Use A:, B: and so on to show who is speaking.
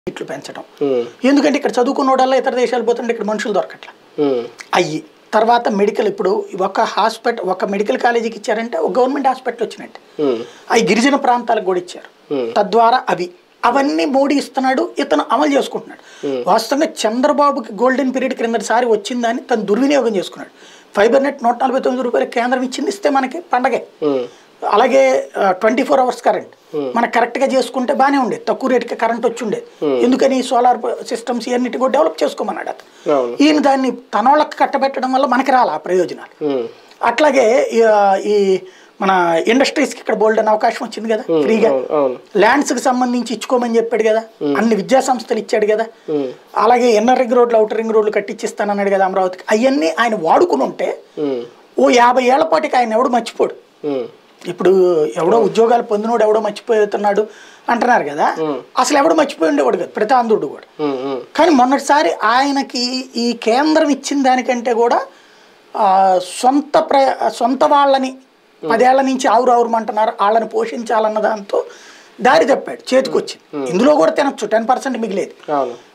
A: ఇట్లు పెంచడం
B: ఉమ్,
A: ఎందుకంటే ఇక్కడ చదువుకున్నోడల్లా ఇతర దేశాలు పోతుంటే ఇక్కడ మనుషులు దొరకట్లా
B: ఉమ్,
A: అయ్యి తర్వాత మెడికల్ ఇప్పుడు ఒక హాస్పిటల్ ఒక మెడికల్ కాలేజీకి ఇచ్చారంటే ఒక గవర్నమెంట్ హాస్పిటల్ వచ్చినట్టు
B: ఉమ్,
A: అవి గిరిజన ప్రాంతాలకు కూడా ఇచ్చారు
B: Hmm.
A: తద్వారా అవి అవన్నీ మోడీ ఇస్తున్నాడు ఇతను అమలు చేసుకుంటున్నాడు వాస్తవంగా చంద్రబాబుకి గోల్డెన్ పీరియడ్ క్రిందటిసారి వచ్చిందని తను దుర్వినియోగం చేసుకున్నాడు ఫైబర్ నెట్ నూట నలభై తొమ్మిది రూపాయలు కేంద్రం ఇచ్చింది ఇస్తే మనకి పండగే
B: ఉమ్,
A: అలాగే ట్వంటీ ఫోర్ అవర్స్ కరెంట్ మనకు కరెక్ట్గా చేసుకుంటే బాగానే ఉండేది తక్కువ రేటుకి కరెంట్ వచ్చి ఉండేది ఎందుకని సోలార్ సిస్టమ్స్ ఇవన్నిటి కూడా డెవలప్ చేసుకోమన్నాడు అతను
B: అవును
A: ఈయన దాన్ని తన వాళ్ళకి కట్టబెట్టడం వల్ల మనకి రాలా ఆ ప్రయోజనాలు
B: ఉమ్,
A: అట్లాగే ఈ, ఈ మన ఇండస్ట్రీస్కి ఇక్కడ బోల్డ్ అనే అవకాశం వచ్చింది కదా ఫ్రీగా
B: అవును అవును
A: ల్యాండ్స్కి సంబంధించి ఇచ్చుకోమని చెప్పాడు కదా అన్ని విద్యా సంస్థలు ఇచ్చాడు కదా
B: ఉమ్,
A: అలాగే ఇన్నర్ రింగ్ రోడ్లు అవుటర్ రింగ్ రోడ్లు కట్టించిస్తానన్నాడు కదా అమరావతికి అవన్నీ ఆయన వాడుకుని ఉంటే
B: ఉమ్,
A: ఓ యాభై ఏళ్ల పాటికి ఆయన ఎవడు మర్చిపోడు
B: ఉమ్,
A: ఇప్పుడు ఎవడో ఉద్యోగాలు పొందినోడు ఎవడో మర్చిపోతున్నాడు అంటున్నారు కదా అసలు ఎవడు మర్చిపోయి ఉండేవాడు కదా ప్రతి ఆంధ్రుడు కూడా
B: ఉమ్, ఉమ్,
A: కానీ మొన్నటిసారి ఆయనకి ఈ కేంద్రం ఇచ్చిన దానికంటే కూడా ఆ, సొంత ప్ర సొంత వాళ్ళని పదేళ్ల నుంచి ఆవురు ఆవురమంటున్నారు వాళ్ళని పోషించాలన్న దాంతో దారి తప్పాడు చేతికొచ్చింది ఇందులో కూడా తినచ్చు టెన్ పర్సెంట్ మిగిలేదు
B: అవును